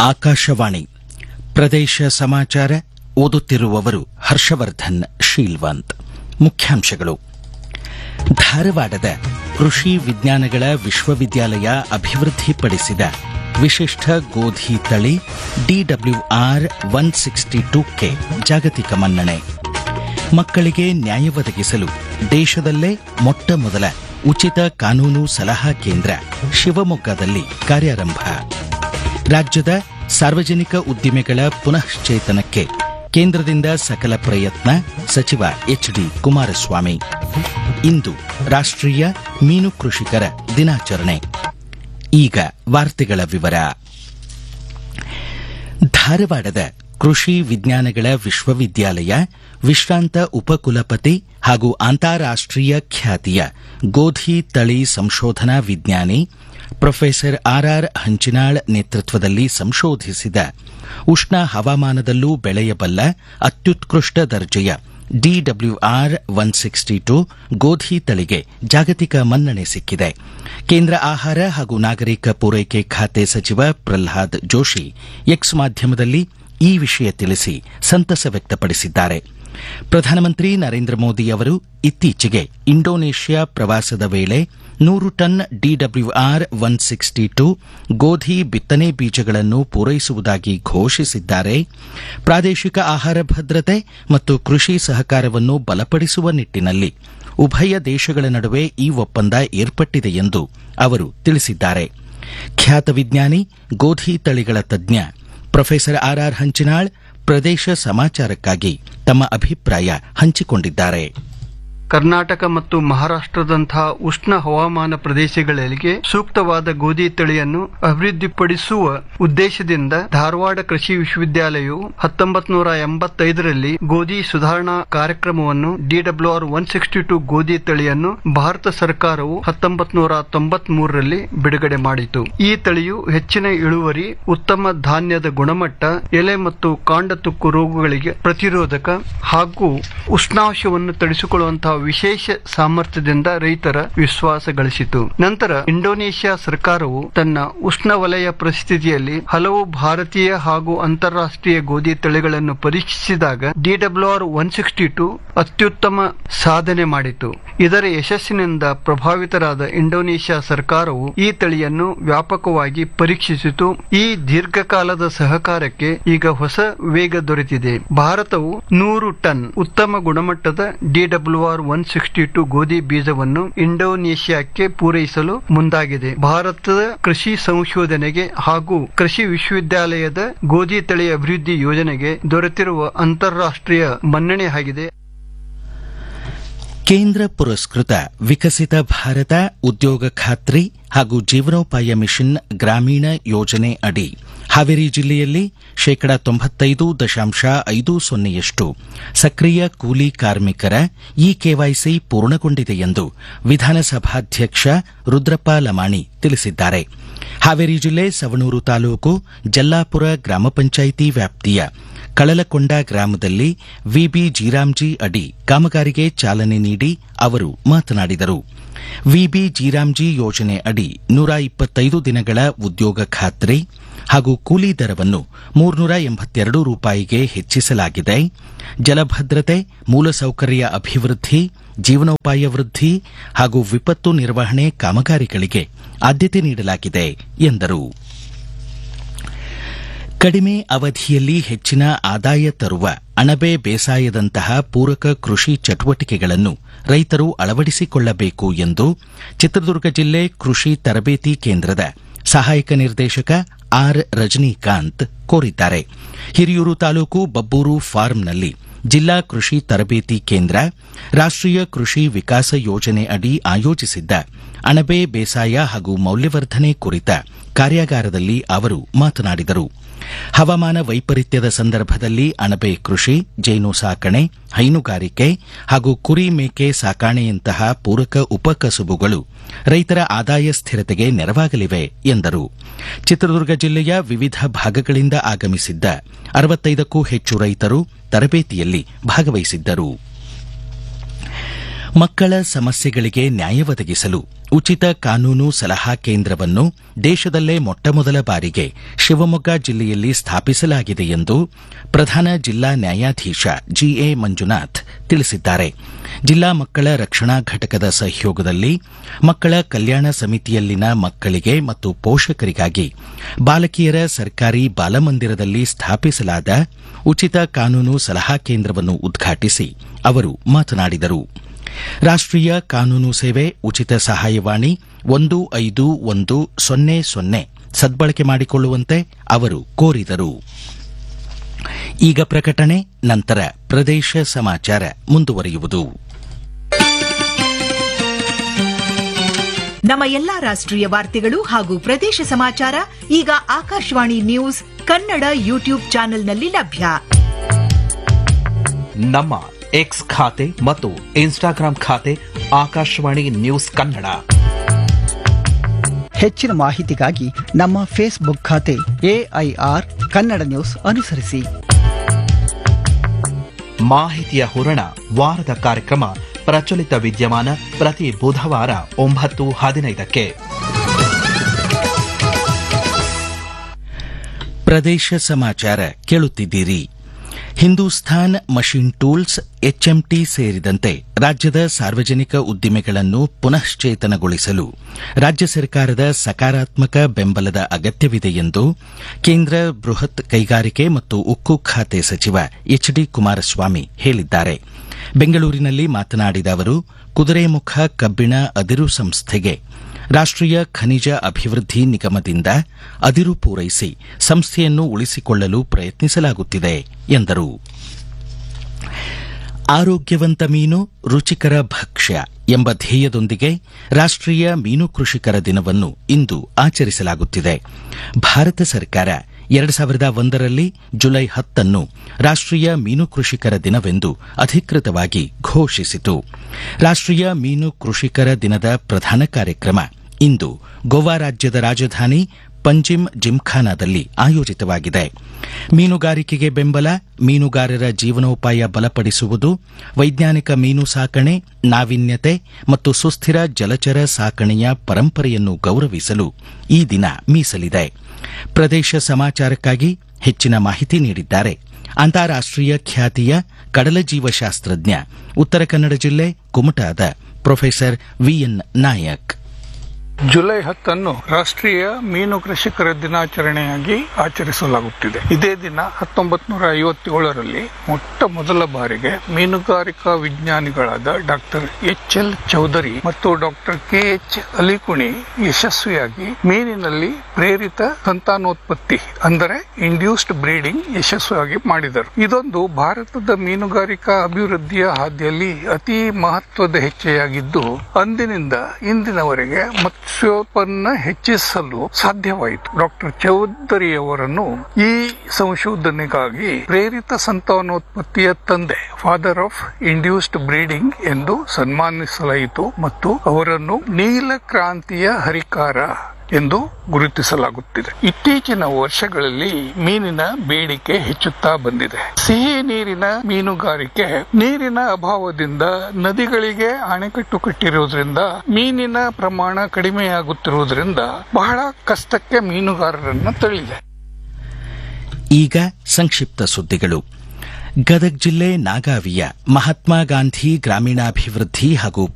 ಆಕಾಶವಾಣಿ ಪ್ರದೇಶ ಸಮಾಚಾರ ಓದುತ್ತಿರುವವರು ಹರ್ಷವರ್ಧನ್ ಶೀಲ್ವಂತ್ ಮುಖ್ಯಾಂಶಗಳು ಧಾರವಾಡದ ಕೃಷಿ ವಿಜ್ಞಾನಗಳ ವಿಶ್ವವಿದ್ಯಾಲಯ ಅಭಿವೃದ್ಧಿಪಡಿಸಿದ ವಿಶಿಷ್ಟ ಗೋಧಿ ತಳಿ ಡಿಡಬ್ಲ್ಯೂಆರ್ ಒನ್ ಸಿಕ್ಸ್ಟಿ ಟೂ ಕೆ ಜಾಗತಿಕ ಮನ್ನಣೆ ಮಕ್ಕಳಿಗೆ ನ್ಯಾಯ ಒದಗಿಸಲು ದೇಶದಲ್ಲೇ ಮೊಟ್ಟ ಮೊದಲ ಉಚಿತ ಕಾನೂನು ಸಲಹಾ ಕೇಂದ್ರ ಶಿವಮೊಗ್ಗದಲ್ಲಿ ಕಾರ್ಯಾರಂಭ ರಾಜ್ಯದ ಸಾರ್ವಜನಿಕ ಉದ್ದಿಮೆಗಳ ಪುನಶ್ಚೇತನಕ್ಕೆ ಕೇಂದ್ರದಿಂದ ಸಕಲ ಪ್ರಯತ್ನ ಸಚಿವ ಎಚ್ಡಿ ಕುಮಾರಸ್ವಾಮಿ ಇಂದು ರಾಷ್ಟ್ರೀಯ ಮೀನು ಕೃಷಿಕರ ದಿನಾಚರಣೆ ಈಗ ವಾರ್ತೆಗಳ ವಿವರ ಧಾರವಾಡದ ಕೃಷಿ ವಿಜ್ಞಾನಗಳ ವಿಶ್ವವಿದ್ಯಾಲಯ ವಿಶ್ರಾಂತ ಉಪಕುಲಪತಿ ಹಾಗೂ ಅಂತಾರಾಷ್ಟೀಯ ಖ್ಯಾತಿಯ ಗೋಧಿ ತಳಿ ಸಂಶೋಧನಾ ವಿಜ್ಞಾನಿ ಪ್ರೊಫೆಸರ್ ಆರ್ಆರ್ ಹಂಚಿನಾಳ್ ನೇತೃತ್ವದಲ್ಲಿ ಸಂಶೋಧಿಸಿದ ಉಷ್ಣ ಹವಾಮಾನದಲ್ಲೂ ಬೆಳೆಯಬಲ್ಲ ಅತ್ಯುತ್ಕೃಷ್ಟ ದರ್ಜೆಯ ಡಿಡಬ್ಲ್ಯೂಆರ್ ಒನ್ ಸಿಕ್ಸ್ಟಿ ಟೂ ಗೋಧಿ ತಳಿಗೆ ಜಾಗತಿಕ ಮನ್ನಣೆ ಸಿಕ್ಕಿದೆ ಕೇಂದ್ರ ಆಹಾರ ಹಾಗೂ ನಾಗರಿಕ ಪೂರೈಕೆ ಖಾತೆ ಸಚಿವ ಪ್ರಲ್ಹಾದ್ ಜೋಶಿ ಎಕ್ಸ್ ಮಾಧ್ಯಮದಲ್ಲಿ ಈ ವಿಷಯ ತಿಳಿಸಿ ಸಂತಸ ವ್ಯಕ್ತಪಡಿಸಿದ್ದಾರೆ ಪ್ರಧಾನಮಂತ್ರಿ ನರೇಂದ್ರ ಮೋದಿ ಅವರು ಇತ್ತೀಚೆಗೆ ಇಂಡೋನೇಷ್ಯಾ ಪ್ರವಾಸದ ವೇಳೆ ನೂರು ton DWR one sixty two ಗೋಧಿ ಬಿತ್ತನೆ ಬೀಜಗಳನ್ನು ಪೂರೈಸುವುದಾಗಿ ಘೋಷಿಸಿದ್ದಾರೆ ಪ್ರಾದೇಶಿಕ ಆಹಾರ ಭದ್ರತೆ ಮತ್ತು ಕೃಷಿ ಸಹಕಾರವನ್ನು ಬಲಪಡಿಸುವ ನಿಟ್ಟಿನಲ್ಲಿ ಉಭಯ ದೇಶಗಳ ನಡುವೆ ಈ ಒಪ್ಪಂದ ಏರ್ಪಟ್ಟಿದೆ ಎಂದು ಅವರು ತಿಳಿಸಿದ್ದಾರೆ ಖ್ಯಾತ ವಿಜ್ಞಾನಿ ಗೋಧಿ ತಳಿಗಳ ತಜ್ಞ ಪ್ರೊಫೆಸರ್ ಆರ್ಆರ್ ಹಂಚಿನಾಳ್ ಪ್ರದೇಶ ಸಮಾಚಾರಕ್ಕಾಗಿ ತಮ್ಮ ಅಭಿಪ್ರಾಯ ಹಂಚಿಕೊಂಡಿದ್ದಾರೆ ಕರ್ನಾಟಕ ಮತ್ತು ಮಹಾರಾಷ್ಟ್ರದಂತಹ ಉಷ್ಣ ಹವಾಮಾನ ಪ್ರದೇಶಗಳಿಗೆ ಸೂಕ್ತವಾದ ಗೋಧಿ ತಳಿಯನ್ನು ಅಭಿವೃದ್ಧಿಪಡಿಸುವ ಉದ್ದೇಶದಿಂದ ಧಾರವಾಡ ಕೃಷಿ ವಿಶ್ವವಿದ್ಯಾಲಯವು ಹತ್ತೊಂಬತ್ ನೂರ ಎಂಬತ್ತೈದರಲ್ಲಿ ಗೋಧಿ ಸುಧಾರಣಾ ಕಾರ್ಯಕ್ರಮವನ್ನು ಡಿಡಬ್ಲ್ಯೂಆರ್ ಒನ್ ಸಿಕ್ಸ್ಟಿ ಟೂ ಗೋಧಿ ತಳಿಯನ್ನು ಭಾರತ ಸರ್ಕಾರವು ಹತ್ತೊಂಬತ್ ನೂರ ತೊಂಬತ್ ಮೂರರಲ್ಲಿ ಬಿಡುಗಡೆ ಮಾಡಿತು ಈ ತಳಿಯು ಹೆಚ್ಚಿನ ಇಳುವರಿ ಉತ್ತಮ ಧಾನ್ಯದ ಗುಣಮಟ್ಟ ಎಲೆ ಮತ್ತು ಕಾಂಡ ತುಕ್ಕು ರೋಗಗಳಿಗೆ ಪ್ರತಿರೋಧಕ ಹಾಗೂ ಉಷ್ಣಾಂಶವನ್ನು ತಡಿಸಿಕೊಳ್ಳುವಂತಹ ವಿಶೇಷ ಸಾಮರ್ಥ್ಯದಿಂದ ರೈತರ ವಿಶ್ವಾಸ ಗಳಿಸಿತು ನಂತರ ಇಂಡೋನೇಷ್ಯಾ ಸರ್ಕಾರವು ತನ್ನ ಉಷ್ಣವಲಯ ಪರಿಸ್ಥಿತಿಯಲ್ಲಿ ಹಲವು ಭಾರತೀಯ ಹಾಗೂ ಅಂತಾರಾಷ್ಟ್ರೀಯ ಗೋಧಿ ತಳಿಗಳನ್ನು ಪರೀಕ್ಷಿಸಿದಾಗ ಡಿಡಬ್ಲ್ಯೂಆರ್ ಒನ್ ಸಿಕ್ಸ್ಟಿ ಟೂ ಅತ್ಯುತ್ತಮ ಸಾಧನೆ ಮಾಡಿತು ಇದರ ಯಶಸ್ಸಿನಿಂದ ಪ್ರಭಾವಿತರಾದ ಇಂಡೋನೇಷ್ಯಾ ಸರ್ಕಾರವು ಈ ತಳಿಯನ್ನು ವ್ಯಾಪಕವಾಗಿ ಪರೀಕ್ಷಿಸಿತು ಈ ದೀರ್ಘಕಾಲದ ಸಹಕಾರಕ್ಕೆ ಈಗ ಹೊಸ ವೇಗ ದೊರೆತಿದೆ ಭಾರತವು ನೂರು ಟನ್ ಉತ್ತಮ ಗುಣಮಟ್ಟದ ಡಿಡಬ್ಲ್ಯೂಆರ್ ಒನ್ ಸಿಕ್ಸ್ಟಿ ಟೂ ಗೋಧಿ ಬೀಜವನ್ನು ಇಂಡೋನೇಷ್ಯಾಕ್ಕೆ ಪೂರೈಸಲು ಮುಂದಾಗಿದೆ ಭಾರತದ ಕೃಷಿ ಸಂಶೋಧನೆಗೆ ಹಾಗೂ ಕೃಷಿ ವಿಶ್ವವಿದ್ಯಾಲಯದ ಗೋಧಿ ತಳಿ ಅಭಿವೃದ್ಧಿ ಯೋಜನೆಗೆ ದೊರೆತಿರುವ ಅಂತಾರಾಷ್ಟ್ರೀಯ ಮನ್ನಣೆ ಆಗಿದೆ ಕೇಂದ್ರ ಪುರಸ್ಕೃತ ವಿಕಸಿತ ಭಾರತ ಉದ್ಯೋಗ ಖಾತ್ರಿ ಹಾಗೂ ಜೀವನೋಪಾಯ ಮಿಷನ್ ಗ್ರಾಮೀಣ ಯೋಜನೆ ಅಡಿ ಹಾವೇರಿ ಜಿಲ್ಲೆಯಲ್ಲಿ ಶೇಕಡಾ ತೊಂಬತ್ತೈದು ದಶಾಂಶ ಐದು ಸೊನ್ನೆಯಷ್ಟು ಸಕ್ರಿಯ ಕೂಲಿ ಕಾರ್ಮಿಕರ ಇ ಕೆವೈಸಿ ಪೂರ್ಣಗೊಂಡಿದೆ ಎಂದು ವಿಧಾನಸಭಾಧ್ಯಕ್ಷ ರುದ್ರಪ್ಪ ಲಮಾಣಿ ತಿಳಿಸಿದ್ದಾರೆ ಹಾವೇರಿ ಜಿಲ್ಲೆ ಸವಣೂರು ತಾಲೂಕು ಜಲ್ಲಾಪುರ ಗ್ರಾಮ ಪಂಚಾಯಿತಿ ವ್ಯಾಪ್ತಿಯ ಕಳಲಕೊಂಡ ಗ್ರಾಮದಲ್ಲಿ ವಿಬಿ ಜೀರಾಮ್ಜಿ ಅಡಿ ಕಾಮಗಾರಿಗೆ ಚಾಲನೆ ನೀಡಿ ಅವರು ಮಾತನಾಡಿದರು ವಿಬಿ ಜೀರಾಮ್ಜಿ ಯೋಜನೆ ಅಡಿ ನೂರ ಇಪ್ಪತ್ತೈದು ದಿನಗಳ ಉದ್ಯೋಗ ಖಾತ್ರಿ ಹಾಗೂ ಕೂಲಿ ದರವನ್ನು ಮೂರ್ನೂರ ಎಂಬತ್ತೆರಡು ರೂಪಾಯಿಗೆ ಹೆಚ್ಚಿಸಲಾಗಿದೆ ಜಲಭದ್ರತೆ ಮೂಲಸೌಕರ್ಯ ಅಭಿವೃದ್ಧಿ ಜೀವನೋಪಾಯ ವೃದ್ಧಿ ಹಾಗೂ ವಿಪತ್ತು ನಿರ್ವಹಣೆ ಕಾಮಗಾರಿಗಳಿಗೆ ಆದ್ಯತೆ ನೀಡಲಾಗಿದೆ ಎಂದರು ಕಡಿಮೆ ಅವಧಿಯಲ್ಲಿ ಹೆಚ್ಚಿನ ಆದಾಯ ತರುವ ಅಣಬೆ ಬೇಸಾಯದಂತಹ ಪೂರಕ ಕೃಷಿ ಚಟುವಟಿಕೆಗಳನ್ನು ರೈತರು ಅಳವಡಿಸಿಕೊಳ್ಳಬೇಕು ಎಂದು ಚಿತ್ರದುರ್ಗ ಜಿಲ್ಲೆ ಕೃಷಿ ತರಬೇತಿ ಕೇಂದ್ರದ ಸಹಾಯಕ ನಿರ್ದೇಶಕ ಆರ್ ರಜನಿಕಾಂತ್ ಕೋರಿದ್ದಾರೆ ಹಿರಿಯೂರು ತಾಲೂಕು ಬಬ್ಬೂರು ಫಾರ್ಮ್ನಲ್ಲಿ ಜಿಲ್ಲಾ ಕೃಷಿ ತರಬೇತಿ ಕೇಂದ್ರ ರಾಷ್ಟ್ರೀಯ ಕೃಷಿ ವಿಕಾಸ ಯೋಜನೆ ಅಡಿ ಆಯೋಜಿಸಿದ್ದ ಅಣಬೆ ಬೇಸಾಯ ಹಾಗೂ ಮೌಲ್ಯವರ್ಧನೆ ಕುರಿತ ಕಾರ್ಯಾಗಾರದಲ್ಲಿ ಅವರು ಮಾತನಾಡಿದರು ಹವಾಮಾನ ವೈಪರೀತ್ಯದ ಸಂದರ್ಭದಲ್ಲಿ ಅಣಬೆ ಕೃಷಿ ಜೇನು ಸಾಕಣೆ ಹೈನುಗಾರಿಕೆ ಹಾಗೂ ಕುರಿ ಮೇಕೆ ಸಾಕಾಣೆಯಂತಹ ಪೂರಕ ಉಪಕಸುಬುಗಳು ರೈತರ ಆದಾಯ ಸ್ಥಿರತೆಗೆ ನೆರವಾಗಲಿವೆ ಎಂದರು ಚಿತ್ರದುರ್ಗ ಜಿಲ್ಲೆಯ ವಿವಿಧ ಭಾಗಗಳಿಂದ ಆಗಮಿಸಿದ್ದ ಅರವತ್ತೈದಕ್ಕೂ ಹೆಚ್ಚು ರೈತರು ತರಬೇತಿಯಲ್ಲಿ ಭಾಗವಹಿಸಿದ್ದರು ಮಕ್ಕಳ ಸಮಸ್ಯೆಗಳಿಗೆ ನ್ಯಾಯ ಒದಗಿಸಲು ಉಚಿತ ಕಾನೂನು ಸಲಹಾ ಕೇಂದ್ರವನ್ನು ದೇಶದಲ್ಲೇ ಮೊಟ್ಟಮೊದಲ ಬಾರಿಗೆ ಶಿವಮೊಗ್ಗ ಜಿಲ್ಲೆಯಲ್ಲಿ ಸ್ಥಾಪಿಸಲಾಗಿದೆ ಎಂದು ಪ್ರಧಾನ ಜಿಲ್ಲಾ ನ್ಯಾಯಾಧೀಶ ಜಿಎ ಮಂಜುನಾಥ್ ತಿಳಿಸಿದ್ದಾರೆ ಜಿಲ್ಲಾ ಮಕ್ಕಳ ರಕ್ಷಣಾ ಘಟಕದ ಸಹಯೋಗದಲ್ಲಿ ಮಕ್ಕಳ ಕಲ್ಯಾಣ ಸಮಿತಿಯಲ್ಲಿನ ಮಕ್ಕಳಿಗೆ ಮತ್ತು ಪೋಷಕರಿಗಾಗಿ ಬಾಲಕಿಯರ ಸರ್ಕಾರಿ ಬಾಲಮಂದಿರದಲ್ಲಿ ಸ್ಥಾಪಿಸಲಾದ ಉಚಿತ ಕಾನೂನು ಸಲಹಾ ಕೇಂದ್ರವನ್ನು ಉದ್ಘಾಟಿಸಿ ಅವರು ಮಾತನಾಡಿದರು ರಾಷ್ಟ್ರೀಯ ಕಾನೂನು ಸೇವೆ ಉಚಿತ ಸಹಾಯವಾಣಿ ಒಂದು ಐದು ಒಂದು ಸೊನ್ನೆ ಸೊನ್ನೆ ಸದ್ಬಳಕೆ ಮಾಡಿಕೊಳ್ಳುವಂತೆ ಅವರು ಕೋರಿದರು ಈಗ ಪ್ರಕಟಣೆ ನಂತರ ಪ್ರದೇಶ ಸಮಾಚಾರ ಮುಂದುವರಿಯುವುದು ನಮ್ಮ ಎಲ್ಲಾ ರಾಷ್ಟ್ರೀಯ ವಾರ್ತೆಗಳು ಹಾಗೂ ಪ್ರದೇಶ ಸಮಾಚಾರ ಈಗ ಆಕಾಶವಾಣಿ ನ್ಯೂಸ್ ಕನ್ನಡ ಯೂಟ್ಯೂಬ್ ಚಾನೆಲ್ನಲ್ಲಿ ಲಭ್ಯ ನಮ್ಮ ಎಕ್ಸ್ ಖಾತೆ ಮತ್ತು ಇನ್ಸ್ಟಾಗ್ರಾಂ ಖಾತೆ ಆಕಾಶವಾಣಿ ನ್ಯೂಸ್ ಕನ್ನಡ ಹೆಚ್ಚಿನ ಮಾಹಿತಿಗಾಗಿ ನಮ್ಮ ಫೇಸ್ಬುಕ್ ಖಾತೆ ಎಐಆರ್ ಕನ್ನಡ ನ್ಯೂಸ್ ಅನುಸರಿಸಿ ಮಾಹಿತಿಯ ಹೂರಣ ವಾರದ ಕಾರ್ಯಕ್ರಮ ಪ್ರಚಲಿತ ವಿದ್ಯಮಾನ ಪ್ರತಿ ಬುಧವಾರ ಒಂಬತ್ತು ಹದಿನೈದಕ್ಕೆ ಪ್ರದೇಶ ಸಮಾಚಾರ ಕೇಳುತ್ತಿದ್ದೀರಿ ಹಿಂದೂಸ್ತಾನ್ ಮಷಿನ್ ಟೂಲ್ಸ್ ಎಚ್ಎಂಟಿ ಸೇರಿದಂತೆ ರಾಜ್ಯದ ಸಾರ್ವಜನಿಕ ಉದ್ದಿಮೆಗಳನ್ನು ಪುನಶ್ಚೇತನಗೊಳಿಸಲು ರಾಜ್ಯ ಸರ್ಕಾರದ ಸಕಾರಾತ್ಮಕ ಬೆಂಬಲದ ಅಗತ್ಯವಿದೆ ಎಂದು ಕೇಂದ್ರ ಬೃಹತ್ ಕೈಗಾರಿಕೆ ಮತ್ತು ಉಕ್ಕು ಖಾತೆ ಸಚಿವ ಎಚ್ ಡಿ ಕುಮಾರಸ್ವಾಮಿ ಹೇಳಿದ್ದಾರೆ ಬೆಂಗಳೂರಿನಲ್ಲಿ ಮಾತನಾಡಿದ ಅವರು ಕುದುರೆಮುಖ ಕಬ್ಬಿಣ ಅದಿರು ಸಂಸ್ಥೆಗೆ ರಾಷ್ಟ್ರೀಯ ಖನಿಜ ಅಭಿವೃದ್ಧಿ ನಿಗಮದಿಂದ ಅದಿರು ಪೂರೈಸಿ ಸಂಸ್ಥೆಯನ್ನು ಉಳಿಸಿಕೊಳ್ಳಲು ಪ್ರಯತ್ನಿಸಲಾಗುತ್ತಿದೆ ಎಂದರು ಆರೋಗ್ಯವಂತ ಮೀನು ರುಚಿಕರ ಭಕ್ಷ್ಯ ಎಂಬ ಧ್ಯೇಯದೊಂದಿಗೆ ರಾಷ್ಟ್ರೀಯ ಮೀನು ಕೃಷಿಕರ ದಿನವನ್ನು ಇಂದು ಆಚರಿಸಲಾಗುತ್ತಿದೆ ಭಾರತ ಸರ್ಕಾರ ಎರಡು ಸಾವಿರದ ಒಂದರಲ್ಲಿ ಜುಲೈ ಹತ್ತನ್ನು ರಾಷ್ಟ್ರೀಯ ಮೀನು ಕೃಷಿಕರ ದಿನವೆಂದು ಅಧಿಕೃತವಾಗಿ ಘೋಷಿಸಿತು ರಾಷ್ಟ್ರೀಯ ಮೀನು ಕೃಷಿಕರ ದಿನದ ಪ್ರಧಾನ ಕಾರ್ಯಕ್ರಮ ಇಂದು ಗೋವಾ ರಾಜ್ಯದ ರಾಜಧಾನಿ ಪಂಜಿಮ್ ಜಿಮ್ಖಾನಾದಲ್ಲಿ ಆಯೋಜಿತವಾಗಿದೆ ಮೀನುಗಾರಿಕೆಗೆ ಬೆಂಬಲ ಮೀನುಗಾರರ ಜೀವನೋಪಾಯ ಬಲಪಡಿಸುವುದು ವೈಜ್ಞಾನಿಕ ಮೀನು ಸಾಕಣೆ ನಾವೀನ್ಯತೆ ಮತ್ತು ಸುಸ್ಥಿರ ಜಲಚರ ಸಾಕಣೆಯ ಪರಂಪರೆಯನ್ನು ಗೌರವಿಸಲು ಈ ದಿನ ಮೀಸಲಿದೆ ಪ್ರದೇಶ ಸಮಾಚಾರಕ್ಕಾಗಿ ಹೆಚ್ಚಿನ ಮಾಹಿತಿ ನೀಡಿದ್ದಾರೆ ಅಂತಾರಾಷ್ಟ್ರೀಯ ಖ್ಯಾತಿಯ ಕಡಲ ಜೀವಶಾಸ್ತ್ರಜ್ಞ ಉತ್ತರ ಕನ್ನಡ ಜಿಲ್ಲೆ ಕುಮಟಾದ ಪ್ರೊಫೆಸರ್ ವಿಎನ್ ನಾಯಕ್ ಜುಲೈ ಹತ್ತನ್ನು ರಾಷ್ಟ್ರೀಯ ಮೀನು ಕೃಷಿಕರ ದಿನಾಚರಣೆಯಾಗಿ ಆಚರಿಸಲಾಗುತ್ತಿದೆ ಇದೇ ದಿನ ಹತ್ತೊಂಬತ್ ನೂರ ಐವತ್ತೇಳರಲ್ಲಿ ಮೊಟ್ಟ ಮೊದಲ ಬಾರಿಗೆ ಮೀನುಗಾರಿಕಾ ವಿಜ್ಞಾನಿಗಳಾದ ಡಾಕ್ಟರ್ ಎಚ್ ಎಲ್ ಚೌಧರಿ ಮತ್ತು ಡಾಕ್ಟರ್ ಕೆ ಎಚ್ ಅಲಿಕುಣಿ ಯಶಸ್ವಿಯಾಗಿ ಮೀನಿನಲ್ಲಿ ಪ್ರೇರಿತ ಸಂತಾನೋತ್ಪತ್ತಿ ಅಂದರೆ ಇಂಡ್ಯೂಸ್ಡ್ ಬ್ರೀಡಿಂಗ್ ಯಶಸ್ವಿಯಾಗಿ ಮಾಡಿದರು ಇದೊಂದು ಭಾರತದ ಮೀನುಗಾರಿಕಾ ಅಭಿವೃದ್ಧಿಯ ಹಾದಿಯಲ್ಲಿ ಅತಿ ಮಹತ್ವದ ಹೆಜ್ಜೆಯಾಗಿದ್ದು ಅಂದಿನಿಂದ ಇಂದಿನವರೆಗೆ ಮತ್ಸ್ಯೋತ್ಪನ್ನ ಹೆಚ್ಚಿಸಲು ಸಾಧ್ಯವಾಯಿತು ಡಾಕ್ಟರ್ ಚೌಧರಿಯವರನ್ನು ಈ ಸಂಶೋಧನೆಗಾಗಿ ಪ್ರೇರಿತ ಸಂತಾನೋತ್ಪತ್ತಿಯ ತಂದೆ ಫಾದರ್ ಆಫ್ ಇಂಡ್ಯೂಸ್ಡ್ ಬ್ರೀಡಿಂಗ್ ಎಂದು ಸನ್ಮಾನಿಸಲಾಯಿತು ಮತ್ತು ಅವರನ್ನು ನೀಲ ಕ್ರಾಂತಿಯ ಹರಿಕಾರ ಎಂದು ಗುರುತಿಸಲಾಗುತ್ತಿದೆ ಇತ್ತೀಚಿನ ವರ್ಷಗಳಲ್ಲಿ ಮೀನಿನ ಬೇಡಿಕೆ ಹೆಚ್ಚುತ್ತಾ ಬಂದಿದೆ ಸಿಹಿ ನೀರಿನ ಮೀನುಗಾರಿಕೆ ನೀರಿನ ಅಭಾವದಿಂದ ನದಿಗಳಿಗೆ ಅಣೆಕಟ್ಟು ಕಟ್ಟಿರುವುದರಿಂದ ಮೀನಿನ ಪ್ರಮಾಣ ಕಡಿಮೆಯಾಗುತ್ತಿರುವುದರಿಂದ ಬಹಳ ಕಷ್ಟಕ್ಕೆ ಮೀನುಗಾರರನ್ನ ತಳ್ಳಿದೆ ಈಗ ಸಂಕ್ಷಿಪ್ತ ಸುದ್ದಿಗಳು ಗದಗ ಜಿಲ್ಲೆ ನಾಗಾವಿಯ ಮಹಾತ್ಮ ಗಾಂಧಿ ಗ್ರಾಮೀಣಾಭಿವೃದ್ಧಿ ಹಾಗೂ